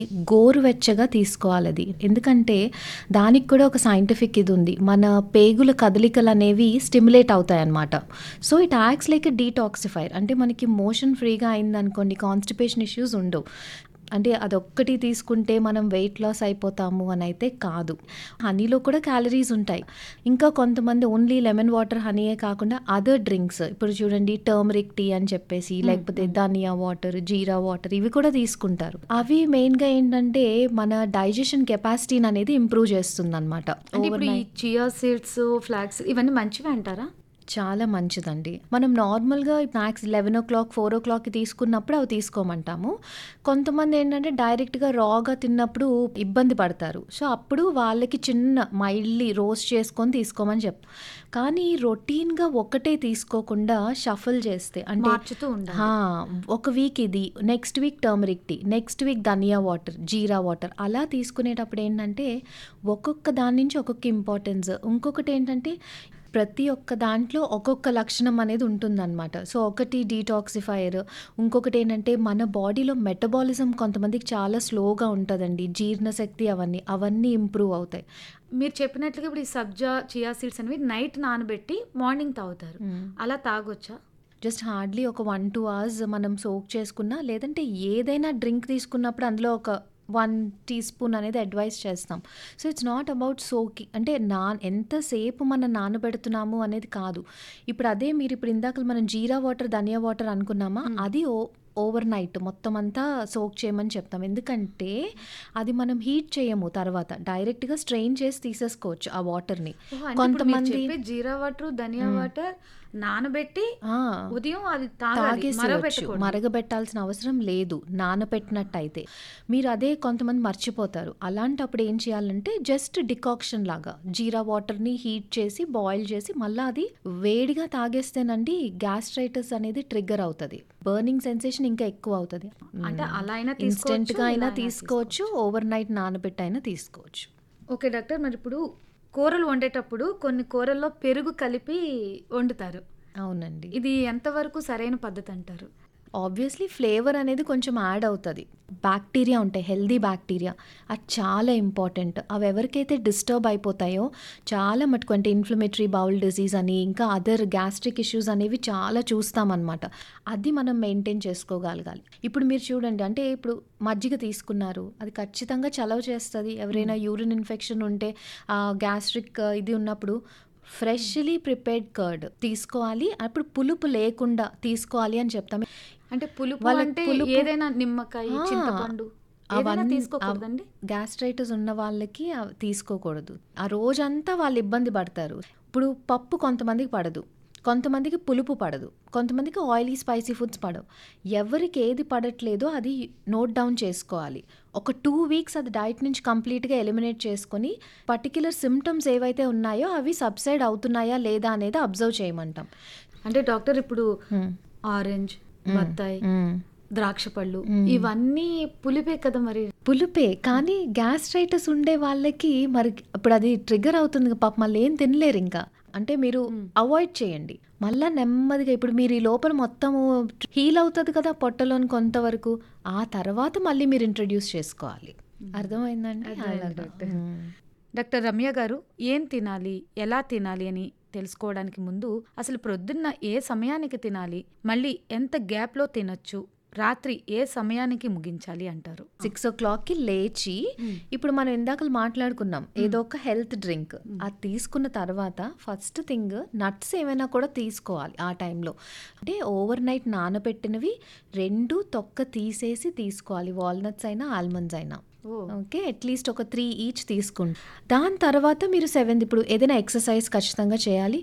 గోరువెచ్చగా తీసుకోవాలది. ఎందుకంటే, దానికి కూడా ఒక సైంటిఫిక్ ఇదుంది. మన పేగుల కదలికలనేవి స్టిమ్యులేట్ అవుతాయనమాట. So, it acts like a detoxifier. అంటే మనకి మోషన్ ఫ్రీగా అయిందనుకోండి కాన్‌స్టిపేషన్ ఇష్యూస్ ఉండవు. అంటే అదొక్కటి తీసుకుంటే మనం వెయిట్ లాస్ అయిపోతాము అనైతే కాదు. హనీలో కూడా క్యాలరీస్ ఉంటాయి. ఇంకా కొంతమంది ఓన్లీ లెమన్ వాటర్, హనీయే కాకుండా అదర్ డ్రింక్స్ ఇప్పుడు చూడండి టర్మరిక్ టీ అని చెప్పేసి, హ్మ్. లేకపోతే హ్మ్. ధనియా వాటర్, జీరా వాటర్ ఇవి కూడా తీసుకుంటారు. అవి మెయిన్‌గా ఏంటంటే, మన డైజెషన్ కెపాసిటీననేది ఇంప్రూవ్ చేస్తుందనమాట. అంటే ఇప్పుడు ఈ ఓవర్‌నైట్ చియా సీడ్స్, ఫ్లాక్స్ ఇవన్నీ మంచివే అంటారా? చాలా మంచిదండి. మనం నార్మల్‌గా స్నాక్స్ 11:00, 4:00కి తీసుకున్నప్పుడు అవి తీసుకోమంటాము. కొంతమందేంటంటే, డైరెక్ట్‌గా రాగా తిన్నప్పుడు ఇబ్బంది పడతారు. సో, అప్పుడు వాళ్ళకి చిన్న మైల్డ్‌లీ రోస్ట్ చేసుకొని తీసుకోమని చెప్తాం. కానీ రొటీన్‌గా ఒకటే తీసుకోకుండా షఫుల్ చేస్తే అంటే మార్చుతూ ఉండాలి. ఆ! ఒక వీక్ ఇది, next week turmeric tea, next week ధనియా వాటర్, జీరా వాటర్ అలా తీసుకునేటప్పుడు ఏంటంటే, ఒక్కొక్క దాని నుంచి ఒక్కొక్క ఇంపార్టెన్స్. ఇంకొకటేంటంటే, ప్రతి ఒక్క దాంట్లో ఒక్కొక్క లక్షణం అనేది ఉంటుందనమాట. సో, ఒకటి డీటాక్సిఫైయర్, ఇంకొకటేంటంటే మన బాడీలో మెటబాలిజం కొంతమందికి చాలా స్లోగా ఉంటదండి. జీర్ణశక్తి అవన్నీ. అవన్నీ ఇంప్రూవ్ అవుతాయి. మీరు చెప్పినట్లుగా ఇప్పుడు ఈ సబ్జా, చియా సీడ్స్ అనేవి నైట్ నానబెట్టి మార్నింగ్ తాగుతారు. హ్మ్. అలా తాగొచ్చా? జస్ట్ హార్డ్‌లీ ఒక 1, 2 అవర్స్ మనం సోక్ చేసుకున్నా, లేదంటే ఏదైనా డ్రింక్ తీసుకున్నప్పుడు అందులో ఒక 1 టీ స్పూన్ అనేది అడ్వైస్ చేస్తాం. So, it's not about soaking అంటే నా ఎంతసేపు మనం నానబెడుతున్నాము అనేది కాదు. ఇప్పుడు అదే మీరు ఇప్పుడు ఇందాకల మనం జీరా వాటర్, ధనియా వాటర్ అనుకున్నామా, హ్మ్. అది ఓ ఓవర్ నైట్ మొత్తం అంతా సోక్ చేయమని చెప్తాం. ఎందుకంటే, అది మనం హీట్ చేయము తర్వాత. డైరెక్ట్‌గా స్ట్రెయిన్ చేసి తీసేసుకోవచ్చు ఆ వాటర్‌ని. ఓహో! అంటే ఇప్పుడు మీరు కొంతమంది చెప్పే జీరా వాటర్, ధనియా హ్మ్. వాటర్ నానబెట్టి ఆ! ఉదయం అది తాగాలి. తాగేసేయొచ్చు. మరగబెట్టకూడదు. మరగబెట్టాల్సిన అవసరం లేదు. నానపెట్టినట్టయితే. మీరు అదే కొంతమంది మర్చిపోతారు. అలాంటప్పుడు ఏం చేయాలంటే, జస్ట్ డికాక్షన్ లాగా జీరా వాటర్‌ని హీట్ చేసి, బాయిల్ చేసి, మళ్ళా అది వేడిగా తాగేస్తేనండి గ్యాస్ట్రైటిస్ అనేది ట్రిగ్గర్ అవుతది. బర్నింగ్ సెన్సేషన్ ఇంకా ఎక్కువ అవుతది. అంటే హ్మ్. అలా అయినా తీసుకోవచ్చు. ఇన్‌స్టంట్‌గా అయినా ఇలా అయినా తీసుకోవచ్చు. తీసుకోవచ్చు. ఓవర్ నైట్ నానబెట్టి అయినా తీసుకోవచ్చు. Okay doctor. మరి ఇప్పుడు కూరలు వండేటప్పుడు కొన్ని కూరల్లో పెరుగు కలిపి వండుతారు. అవునండి. ఇది ఎంతవరకు సరైన పద్ధతి అంటారు? ఆబ్వియస్‌లీ ఫ్లేవర్ అనేది కొంచెం యాడ్ అవుతది. బాక్టీరియా ఉంటాయి. Healthy bacteria. అది చాలా ఇంపార్టెంట్. అవి ఎవరికైతే డిస్టర్బ్ అయిపోతాయో చాలా మటుకు అంటే ఇన్‌ఫ్లమేటరీ బౌల్ డిసీజ్ అని, ఇంకా అదర్ గ్యాస్ట్రిక్ ఇష్యూస్ అనేవి చాలా చూస్తామనమాట. అది మనం మెయింటైన్ చేసుకోగలగాలి. ఇప్పుడు మీరు చూడండి అంటే ఇప్పుడు మజ్జిగ తీసుకున్నారు. అది ఖచ్చితంగా చలవ చేస్తది. ఎవరైనా హ్మ్. యూరిన్ ఇన్ఫెక్షన్ ఉంటే ఆహ్, గ్యాస్ట్రిక్ ఇది ఉన్నప్పుడు ఫ్రెష్‌లీ ప్రిపేర్డ్ కర్డ్ తీసుకోవాలి. అప్పుడు పులుపు లేకుండా తీసుకోవాలి అని చెప్తాం. అంటే పులుపు వాళ్ళకి అంటే పులుపు ఏదైనా నిమ్మకాయ, ఆ! చింతపండు ఏదైనా అవన్నీ అవ్ తీసుకోకూడదండి? గ్యాస్ట్రైటిస్ ఉన్న వాళ్ళకి అవి తీసుకోకూడదు. ఆ రోజంతా వాళ్ళు ఇబ్బంది పడతారు. ఇప్పుడు పప్పు కొంతమందికి పడదు. కొంతమందికి పులుపు పడదు. కొంతమందికి ఆయిలీ, స్పైసీ ఫుడ్స్ పడవు. ఎవరికి ఏది పడట్లేదో అది నోట్ డౌన్ చేసుకోవాలి. ఒక 2 వీక్స్ అది డైట్ నుంచి కంప్లీట్‌గా ఎలిమినేట్ చేసుకొని, పర్టిక్యులర్ సింప్టమ్స్ ఏవైతే ఉన్నాయో అవి సబ్సైడ్ అవుతున్నాయా లేదా అనేది అబ్జర్వ్ చేయమంటాం. అంటే డాక్టర్ ఇప్పుడు హ్మ్. ఆరెంజ్, హ్మ్. బత్తాయి, హ్మ్. ద్రాక్ష పళ్ళు హ్మ్. ఇవన్నీ పులిపే కదా మరి. పులుపే. కానీ గ్యాస్ట్రైటిస్ ఉండే వాళ్ళకి మరి ఇప్పుడు అది ట్రిగ్గర్ అవుతుంది. పాపం ఆళ్ళేం తినలేరింకా. అంటే మీరు హ్మ్. అవాయిడ్ చేయండి. మళ్ళా నెమ్మదిగా ఇప్పుడు మీరు ఈ లోపల మొత్తము హీల్ అవుతది కదా పొట్టలోని కొంతవరకు. ఆ తర్వాత మళ్ళీ మీరు ఇంట్రొడ్యూస్ చేసుకోవాలి. హ్మ్. అర్థమైందండి? అర్థమైంది అలాగా. డాక్టర్. హ్మ్. డాక్టర్ రమ్య గారు ఏం తినాలి? ఎలా తినాలి అని తెలుసుకోవడానికి ముందు అసలు ప్రొద్దున్న ఏ సమయానికి తినాలి? మళ్ళీ ఎంత గ్యాప్‌లో తినొచ్చు? రాత్రి ఏ సమయానికి ముగించాలి అంటారు? 6:00కి లేచి హ్మ్. ఇప్పుడు మనం ఇందాకల మాట్లాడుకున్నాం. హ్మ్. ఏదో ఒక హెల్త్ డ్రింక్. హ్మ్. అది తీసుకున్న తర్వాత ఫస్ట్ థింగ్ నట్స్ ఏమైనా కూడా తీసుకోవాలి ఆ టైంలో. అంటే ఓవర్ నైట్ నానబెట్టినవి 2 తొక్క తీసేసి తీసుకోవాలి. వాల్‌నట్స్ అయినా, ఆల్మండ్స్ అయినా. ఓహ్! ఓకే. అట్‌లీస్ట్ ఒక 3 ఈచ్ తీసుకోండి. దాని తర్వాత మీరు 7 ఇప్పుడు ఏదైనా ఎక్సర్సైజ్ ఖచ్చితంగా చేయాలి.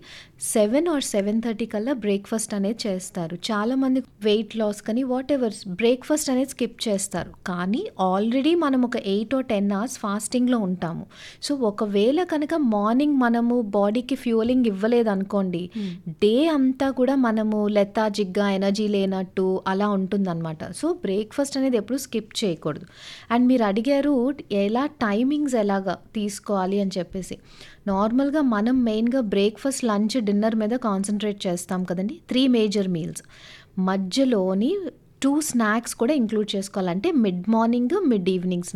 7 ఆర్ 7:30 కల్లా బ్రేక్‌ఫాస్ట్ అనేది చేస్తారు. చాలామంది వెయిట్ లాస్ కని వాటెవర్ బ్రేక్‌ఫాస్ట్ అనేది స్కిప్ చేస్తారు. కానీ ఆల్రెడీ మనం ఒక 8 ఆర్ 10 అవర్స్ ఫాస్టింగ్‌లో ఉంటాము. సో, ఒకవేళ కనుక మార్నింగ్ మనము బాడీకి ఫ్యూయలింగ్ ఇవ్వలేదనుకోండి, హ్మ్. డే అంతా కూడా మనము లెథార్జిక్‌గా ఎనర్జీ లేనట్టు అలా ఉంటుందనమాట. సో, బ్రేక్‌ఫాస్ట్ అనేది ఎప్పుడు స్కిప్ చేయకూడదు. అండ్ మీరు అడిగారు ఎలా టైమింగ్స్ ఎలాగా తీసుకోవాలి అని చెప్పేసి. నార్మల్‌గా మనం మెయిన్‌గా బ్రేక్‌ఫాస్ట్, లంచ్, డిన్నర్ మీద కాన్సంట్రేట్ చేస్తాం కదండీ! 3 మేజర్ మీల్స్. మధ్యలోని 2 స్నాక్స్ కూడా ఇంక్లూడ్ చేసుకోవాలి. అంటే మిడ్ మార్నింగ్, మిడ్ ఈవినింగ్